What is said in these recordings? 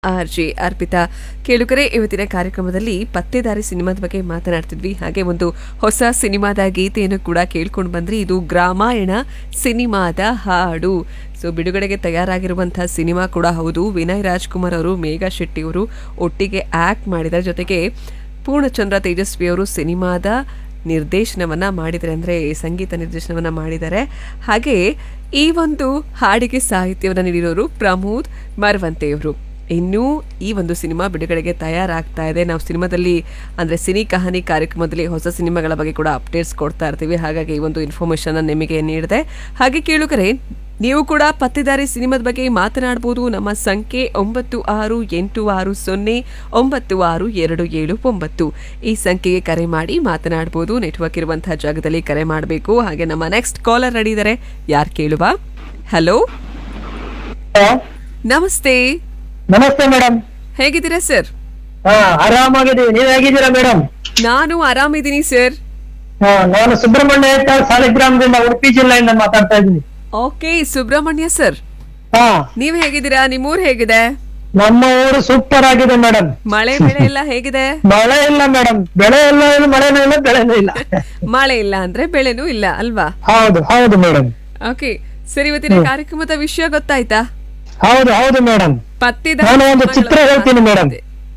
R J Arpita ಕೇಳುಗರೆ ಇವತ್ತಿನ ಕಾರ್ಯಕ್ರಮದಲ್ಲಿ ಪತ್ತೆದಾರಿ ಸಿನಿಮಾದ ಬಗ್ಗೆ ಮಾತನಾಡ್ತಿದ್ವಿ ಹಾಗೆ ಒಂದು ಹೊಸ ಸಿನಿಮಾದ ಗೀತೆಯನ್ನು ಕೂಡ ಕೇಳ್ಕೊಂಡು ಬಂದ್ರಿ ಇದು ಗ್ರಾಮಾಯಣ ಸಿನಿಮಾದ ಹಾಡು ಸೊ ಬಿಡುಗಡೆಗೆ ತಯಾರಾಗಿರುವಂತಹ ಸಿನಿಮಾ ಕೂಡ ಹೌದು ವಿನಯ್ ರಾಜ್ಕುಮಾರ್ ಅವರು ಮೇಘಾ ಶೆಟ್ಟಿ ಅವರು ಒಟ್ಟಿಗೆ ಆಕ್ಟ್ ಮಾಡಿದ್ದಾರೆ ಜೊತೆಗೆ ಪೂರ್ಣಚಂದ್ರ ತೇಜಸ್ವಿ ಅವರು ಸಿನಿಮಾದ ನಿರ್ದೇಶನವನ್ನ ಮಾಡಿದ್ದಾರೆ ಅಂದ್ರೆ ಸಂಗೀತ ನಿರ್ದೇಶನವನ್ನ ಮಾಡಿದ್ದಾರೆ ಹಾಗೆ ಈ ಒಂದು ಹಾಡಿಗೆ ಸಾಹಿತ್ಯವನ್ನು ನೀಡಿರೋರು ಪ್ರಮೋದ್ ಮರವಂತೆಯವರು ಇನ್ನೂ ಈ ಒಂದು ಸಿನಿಮಾ ಬಿಡುಗಡೆಗೆ ತಯಾರಾಗ್ತಾ ಇದೆ ನಾವು ಸಿನಿಮಾದಲ್ಲಿ ಅಂದರೆ ಸಿನಿ ಕಹಾನಿ ಕಾರ್ಯಕ್ರಮದಲ್ಲಿ ಹೊಸ ಸಿನಿಮಾಗಳ ಬಗ್ಗೆ ಕೂಡ ಅಪ್ಡೇಟ್ಸ್ ಕೊಡ್ತಾ ಇರ್ತೀವಿ ಹಾಗಾಗಿ ಈ ಒಂದು ಇನ್ಫಾರ್ಮೇಷನ್ ನಿಮಗೆ ನೀಡಿದೆ ಹಾಗೆ ಕೇಳುಗರೆ ನೀವು ಕೂಡ ಪತ್ತೆದಾರಿ ಸಿನಿಮಾದ ಬಗ್ಗೆ ಮಾತನಾಡಬಹುದು ನಮ್ಮ ಸಂಖ್ಯೆ ಒಂಬತ್ತು ಆರು ಎಂಟು ಆರು ಸೊನ್ನೆ ಒಂಬತ್ತು ಆರು ಎರಡು ಏಳು ಒಂಬತ್ತು ಈ ಸಂಖ್ಯೆಗೆ ಕರೆ ಮಾಡಿ ಮಾತನಾಡಬಹುದು ನೆಟ್ವರ್ಕ್ ಇರುವಂತಹ ಜಾಗದಲ್ಲಿ ಕರೆ ಮಾಡಬೇಕು ಹಾಗೆ ನಮ್ಮ ನೆಕ್ಸ್ಟ್ ಕಾಲರ್ ರೆಡಿ ಇದ್ದಾರೆ ಯಾರು ಕೇಳುವ ಹಲೋ ಹಲೋ ನಮಸ್ತೆ ನಮಸ್ತೆ ಮೇಡಮ್ ಹೇಗಿದ್ದೀರಾ ಸರ್ ಹಾ ಆರಾಮಾಗಿದ್ದೀವಿ ನೀವ್ ಹೇಗಿದ್ದೀರಾ ಮೇಡಮ್ ನಾನು ಆರಾಮಿದ್ದೀನಿ ಸರ್ ಹಾ ನಾನು ಸುಬ್ರಹ್ಮಣ್ಯ ಹೆಟ್ಟಾಳ್ ಸಾಲಿಗ್ರಾಮದಿಂದ ಉಡುಪಿ ಜಿಲ್ಲೆಯಿಂದ ಮಾತಾಡ್ತಾ ಇದ್ದೀನಿ ಓಕೆ ಸುಬ್ರಹ್ಮಣ್ಯ ಸರ್ ಹಾ ನೀವ್ ಹೇಗಿದ್ದೀರಾ ನಿಮ್ಮೂರ್ ಹೇಗಿದೆ ನಮ್ಮ ಊರು ಸೂಪರ್ ಆಗಿದೆ ಮೇಡಮ್ ಮಳೆ ಬೆಳೆ ಎಲ್ಲ ಹೇಗಿದೆ ಮಳೆ ಇಲ್ಲ ಮೇಡಮ್ ಬೆಳೆ ಇಲ್ಲ ಇಲ್ಲ ಮಳೆನೂ ಇಲ್ಲ ಬೆಳೆನೂ ಇಲ್ಲ ಮಳೆ ಇಲ್ಲ ಅಂದ್ರೆ ಬೆಳೆನೂ ಇಲ್ಲ ಅಲ್ವಾ ಹೌದು ಹೌದು ಮೇಡಮ್ ಓಕೆ ಸರ್ ಇವತ್ತಿನ ಕಾರ್ಯಕ್ರಮದ ವಿಷಯ ಗೊತ್ತಾಯ್ತಾ ಹೌದು ಹೌದು ಮೇಡಮ್ ಪತ್ತಿದ ನಾನು ಒಂದು ಚಿತ್ರ ಹೇಳ್ತೀನಿ ಮೇಡಮ್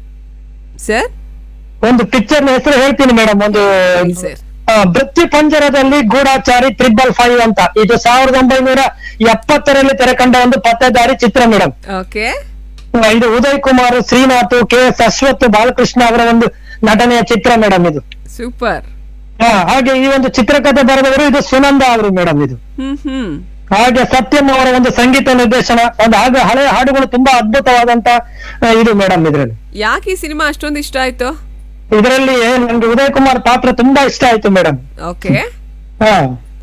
ಸರ್ ಒಂದು ಪಿಕ್ಚರ್ ಹೆಸರು ಹೇಳ್ತೀನಿ ಮೇಡಮ್ ಒಂದು ಹೇಳಿ ಸರ್ ಆ, ಮೃತ್ಯು ಪಂಜರದಲ್ಲಿ ಗೂಢಾಚಾರಿ ತ್ರಿಬಲ್ ಫೈವ್ ಅಂತ ಇದು ಸಾವಿರದ ಒಂಬೈನೂರ ಎಪ್ಪತ್ತರಲ್ಲಿ ತೆರೆಕಂಡ ಒಂದು ಪತ್ತೆದಾರಿ ಚಿತ್ರ ಮೇಡಮ್ ಓಕೆ ಇದು ಉದಯ್ ಕುಮಾರ್ ಶ್ರೀನಾಥ್ ಕೆ ಎಸ್ ಅಶ್ವಥ್ ಬಾಲಕೃಷ್ಣ ಅವರ ಒಂದು ನಟನೆಯ ಚಿತ್ರ ಮೇಡಮ್ ಇದು ಸೂಪರ್ ಹಾ ಹಾಗೆ ಈ ಒಂದು ಚಿತ್ರಕಥೆ ಬರೆದವರು ಇದು ಸುನಂದ ಅವರು ಮೇಡಮ್ ಇದು ಹ್ಮ್ ಹ್ಮ್ ಹಾಗೆ ಸತ್ಯಂ ಅವರ ಒಂದು ಸಂಗೀತ ನಿರ್ದೇಶನ ಒಂದು ಹಾಗೆ ಹಳೆಯ ಹಾಡುಗಳು ತುಂಬಾ ಅದ್ಭುತವಾದಂತ ಆ, ಇದು ಮೇಡಮ್ ಇದ್ರಲ್ಲಿ ಯಾಕೆ ಈ ಸಿನಿಮಾ ಅಷ್ಟೊಂದು ಇಷ್ಟ ಆಯ್ತು ಇದರಲ್ಲಿ ನನ್ಗೆ ಉದಯ್ ಕುಮಾರ್ ಪಾತ್ರ ತುಂಬಾ ಇಷ್ಟ ಆಯ್ತು ಮೇಡಮ್ ಓಕೆ ಹಾ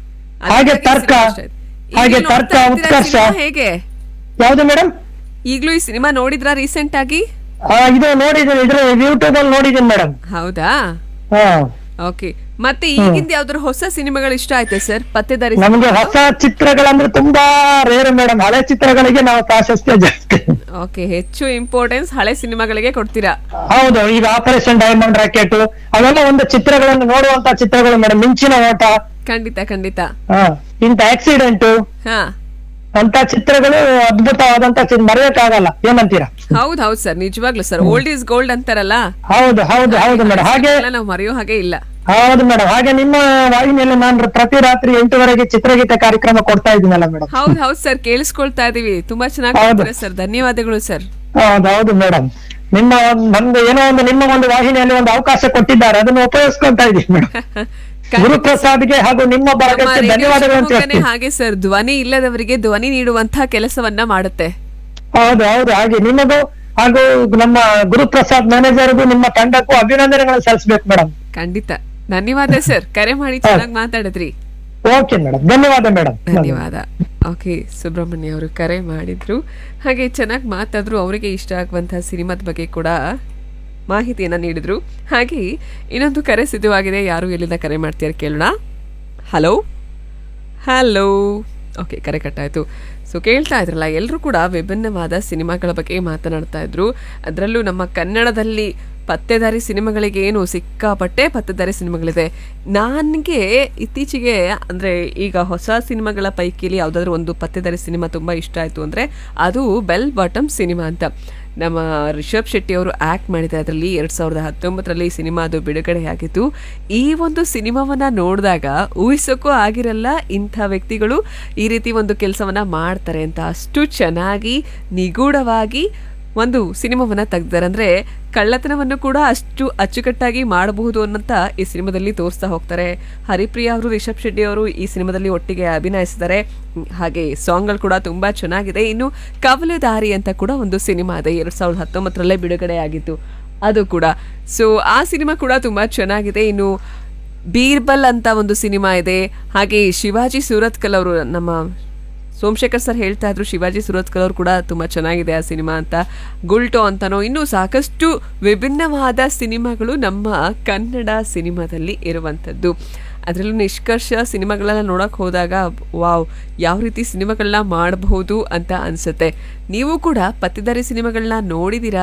ಹಾಗೆ ತರ್ಕ ಹಾಗೆ ತರ್ಕ ಉತ್ಕರ್ಷ ಹೇಗೆ ಯಾವ್ದು ಮೇಡಮ್ ಈಗ್ಲೂ ಈ ಸಿನಿಮಾ ನೋಡಿದ್ರಾ ರೀಸೆಂಟ್ ಆಗಿ ಇದು ನೋಡಿದ್ದೀನಿ ಇದ್ರ ಯೂಟ್ಯೂಬ್ ಅಲ್ಲಿ ನೋಡಿದ್ದೀನಿ ಮೇಡಮ್ ಹೌದಾ ಹಾ ಓಕೆ ಮತ್ತೆ ಈಗಿಂದ ಯಾವ್ದಾದ್ರು ಹೊಸ ಸಿನಿಮಾಗಳು ಇಷ್ಟ ಆಯ್ತಾ ಸರ್ ಪತ್ತೆದಾರಿ ನಮ್ಗೆ ಹೊಸ ಚಿತ್ರಗಳಂದ್ರೆ ತುಂಬಾ ರೇರ್ ಮೇಡಮ್ ಹಳೆ ಚಿತ್ರಗಳಿಗೆ ನಾವು ಪ್ರಾಶಸ್ತ್ಯ ಜಾಸ್ತಿ ಓಕೆ ಹೆಚ್ಚು ಇಂಪಾರ್ಟೆನ್ಸ್ ಹಳೆ ಸಿನಿಮಾಗಳಿಗೆ ಕೊಡ್ತೀರಾ ಹೌದು ಈಗ ಆಪರೇಷನ್ ಡೈಮಂಡ್ ರಾಕೆಟ್ ಅವೆಲ್ಲ ಒಂದು ಚಿತ್ರಗಳನ್ನು ನೋಡುವಂತ ಚಿತ್ರಗಳು ಮೇಡಮ್ ಮಿಂಚಿನ ಓಟ ಖಂಡಿತ ಖಂಡಿತ ಹಾ ಇಂತ ಆಕ್ಸಿಡೆಂಟ್ ಹಾ ಅಂತ ಚಿತ್ರಗಳು ಅದ್ಭುತವಾದಂತ ಚಿತ್ರ ಮರೆಯಕ್ಕಾಗಲ್ಲ ಏನಂತೀರಾ ಹೌದ್ ಹೌದ್ ಸರ್ ನಿಜವಾಗ್ಲು ಸರ್ ಓಲ್ಡ್ ಈಸ್ ಗೋಲ್ಡ್ ಅಂತಾರಲ್ಲ ಹೌದು ಹೌದು ಹೌದು ಮೇಡಮ್ ಹಾಗೆ ಎಲ್ಲ ನಾವು ಮರೆಯೋ ಹಾಗೆ ಇಲ್ಲ ಹೌದು ಮೇಡಮ್ ಹಾಗೆ ನಿಮ್ಮ ವಾಹಿನಿಯಲ್ಲಿ ನಾನು ಪ್ರತಿ ರಾತ್ರಿ ಎಂಟುವರೆಗೆ ಚಿತ್ರಗೀತೆ ಕಾರ್ಯಕ್ರಮ ಕೊಡ್ತಾ ಇದ್ದೀನಲ್ಲ ಮೇಡಮ್ ಹೌದ್ ಹೌದ್ ಸರ್ ಕೇಳಿಸ್ಕೊಳ್ತಾ ಇದೀವಿ ತುಂಬಾ ಚೆನ್ನಾಗಿ ಹೌದು. ಕೊಡ್ತೀರಾ ಸರ್ ಧನ್ಯವಾದಗಳು ಸರ್ ಹೌದು ಹೌದು ಮೇಡಮ್ ನಿಮ್ಮ ಒಂದ್- ನಮ್ದು ಏನೋ ಒಂದು ನಿಮ್ಮ ಒಂದು ವಾಹಿನಿಯಲ್ಲಿ ಒಂದು ಅವಕಾಶ ಕೊಟ್ಟಿದ್ದಾರೆ ಅದನ್ನು ಉಪಯೋಗಿಸ್ಕೊಂತಾ ಇದ್ದೀವಿ ಮೇಡಮ್ ಗುರುಪ್ರಸಾದ್ಗೆ ಹಾಗೂ ನಿಮ್ಮ ನಮ್ಮ ಬಳಗಕ್ಕೆ ರೇಡಿಯೋ ಧನ್ಯವಾದಗಳು ಅಂತ ಶಿವಮೊಗ್ಗನೇ ಹೇಳ್ತೀನಿ ಹಾಗೆ ಸರ್ ಧ್ವನಿ ಇಲ್ಲದವರಿಗೆ ಧ್ವನಿ ನೀಡುವಂತಹ ಕೆಲಸವನ್ನ ಮಾಡುತ್ತೆ ಹೌದು ಹೌದು ಹಾಗೆ ನಿಮಗೂ ಹಾಗೂ ನಮ್ಮ ಗುರುಪ್ರಸಾದ್ ಮ್ಯಾನೇಜರ್ಗೂ ನಿಮ್ಮ ತಂಡಕ್ಕೂ ಅಭಿನಂದನೆಗಳನ್ನು ಸಲ್ಲಿಸ್ಬೇಕು ಮೇಡಮ್ ಖಂಡಿತ ಧನ್ಯವಾದ ಸರ್ ಕರೆ ಮಾಡಿ ಚೆನ್ನಾಗಿ ಮಾತಾಡಿದ್ರಿ ಓಕೆ ಮೇಡಮ್ ಧನ್ಯವಾದ ಮೇಡಮ್ ಧನ್ಯವಾದ ಓಕೆ ಸುಬ್ರಹ್ಮಣ್ಯ ಅವರು ಕರೆ ಮಾಡಿದ್ರು ಹಾಗೆ ಚೆನ್ನಾಗಿ ಮಾತಾದ್ರು ಅವರಿಗೆ ಇಷ್ಟ ಆಗುವಂತಹ ಸಿನಿಮಾದ ಬಗ್ಗೆ ಕೂಡ ಮಾಹಿತಿಯನ್ನ ನೀಡಿದ್ರು ಹಾಗೆ ಇನ್ನೊಂದು ಕರೆ ಸಿದ್ಧವಾಗಿದೆ ಯಾರು ಎಲ್ಲಿಂದ ಕರೆ ಮಾಡ್ತೀರ ಕೇಳೋಣ ಹಲೋ ಹಲೋ ಓಕೆ ಕರೆ ಕಟ್ಟಾಯಿತು ಸೊ ಕೇಳ್ತಾ ಇದ್ರಲ್ಲ ಎಲ್ಲರೂ ಕೂಡ ವಿಭಿನ್ನವಾದ ಸಿನಿಮಾಗಳ ಬಗ್ಗೆ ಮಾತನಾಡ್ತಾ ಇದ್ರು ಅದರಲ್ಲೂ ನಮ್ಮ ಕನ್ನಡದಲ್ಲಿ ಪತ್ತೆದಾರಿ ಸಿನಿಮಾಗಳಿಗೆ ಏನು ಸಿಕ್ಕಾಪಟ್ಟೆ ಪತ್ತೆದಾರಿ ಸಿನಿಮಾಗಳಿದೆ ನನಗೆ ಇತ್ತೀಚೆಗೆ ಅಂದರೆ ಈಗ ಹೊಸ ಸಿನಿಮಾಗಳ ಪೈಕಿಲಿ ಯಾವುದಾದ್ರೂ ಒಂದು ಪತ್ತೆದಾರಿ ಸಿನಿಮಾ ತುಂಬ ಇಷ್ಟ ಆಯಿತು ಅಂದರೆ ಅದು ಬೆಲ್ ಬಾಟಮ್ ಸಿನಿಮಾ ಅಂತ ನಮ್ಮ ರಿಷಬ್ ಶೆಟ್ಟಿ ಅವರು ಆ್ಯಕ್ಟ್ ಮಾಡಿದ್ದಾರೆ ಅದರಲ್ಲಿ ಎರಡು ಸಾವಿರದ ಹತ್ತೊಂಬತ್ತರಲ್ಲಿ ಈ ಸಿನಿಮಾ ಅದು ಬಿಡುಗಡೆಯಾಗಿತ್ತು ಈ ಒಂದು ಸಿನಿಮಾವನ್ನ ನೋಡಿದಾಗ ಊಹಿಸೋಕ್ಕೂ ಆಗಿರಲ್ಲ ಇಂಥ ವ್ಯಕ್ತಿಗಳು ಈ ರೀತಿ ಒಂದು ಕೆಲಸವನ್ನ ಮಾಡ್ತಾರೆ ಅಂತ ಅಷ್ಟು ಚೆನ್ನಾಗಿ ನಿಗೂಢವಾಗಿ ಒಂದು ಸಿನಿಮಾವನ್ನ ತೆಗ್ದಾರೆ ಅಂದ್ರೆ ಕಳ್ಳತನವನ್ನು ಕೂಡ ಅಷ್ಟು ಅಚ್ಚುಕಟ್ಟಾಗಿ ಮಾಡಬಹುದು ಅನ್ನಂತ ಈ ಸಿನಿಮಾದಲ್ಲಿ ತೋರಿಸ್ತಾ ಹೋಗ್ತಾರೆ ಹರಿಪ್ರಿಯಾ ಅವರು ರಿಷಬ್ ಶೆಟ್ಟಿ ಅವರು ಈ ಸಿನಿಮಾದಲ್ಲಿ ಒಟ್ಟಿಗೆ ಅಭಿನಯಿಸಿದ್ದಾರೆ ಹ್ಮ್, ಹಾಗೆ ಸಾಂಗ್ಗಳು ಕೂಡ ತುಂಬಾ ಚೆನ್ನಾಗಿದೆ ಇನ್ನು ಕವಲುದಾರಿ ಅಂತ ಕೂಡ ಒಂದು ಸಿನಿಮಾ ಇದೆ ಎರಡ್ ಸಾವಿರದ ಹತ್ತೊಂಬತ್ತರಲ್ಲೇ ಬಿಡುಗಡೆ ಆಗಿತ್ತು ಅದು ಕೂಡ ಸೊ ಆ ಸಿನಿಮಾ ಕೂಡ ತುಂಬಾ ಚೆನ್ನಾಗಿದೆ ಇನ್ನು ಬೀರ್ಬಲ್ ಅಂತ ಒಂದು ಸಿನಿಮಾ ಇದೆ ಹಾಗೆ ಶಿವಾಜಿ ಸೂರತ್ಕಲ್ ಅವರು ನಮ್ಮ ಸೋಮಶೇಖರ್ ಸರ್ ಹೇಳ್ತಾ ಇದ್ರು ಶಿವಾಜಿ ಸುರತ್ಕಲ್ ಅವರು ಕೂಡ ತುಂಬಾ ಚೆನ್ನಾಗಿದೆ ಆ ಸಿನಿಮಾ ಅಂತ ಗುಲ್ಟೋ ಅಂತನೋ ಇನ್ನೂ ಸಾಕಷ್ಟು ವಿಭಿನ್ನವಾದ ಸಿನಿಮಾಗಳು ನಮ್ಮ ಕನ್ನಡ ಸಿನಿಮಾದಲ್ಲಿ ಇರುವಂಥದ್ದು ಅದರಲ್ಲೂ ನಿಷ್ಕರ್ಷ ಸಿನಿಮಾಗಳೆಲ್ಲ ನೋಡಕ್ ಹೋದಾಗ ವಾವ್ ಯಾವ ರೀತಿ ಸಿನಿಮಾಗಳನ್ನ ಮಾಡಬಹುದು ಅಂತ ಅನ್ಸುತ್ತೆ ನೀವು ಕೂಡ ಪತ್ತಿದಾರಿ ಸಿನಿಮಾಗಳನ್ನ ನೋಡಿದೀರಾ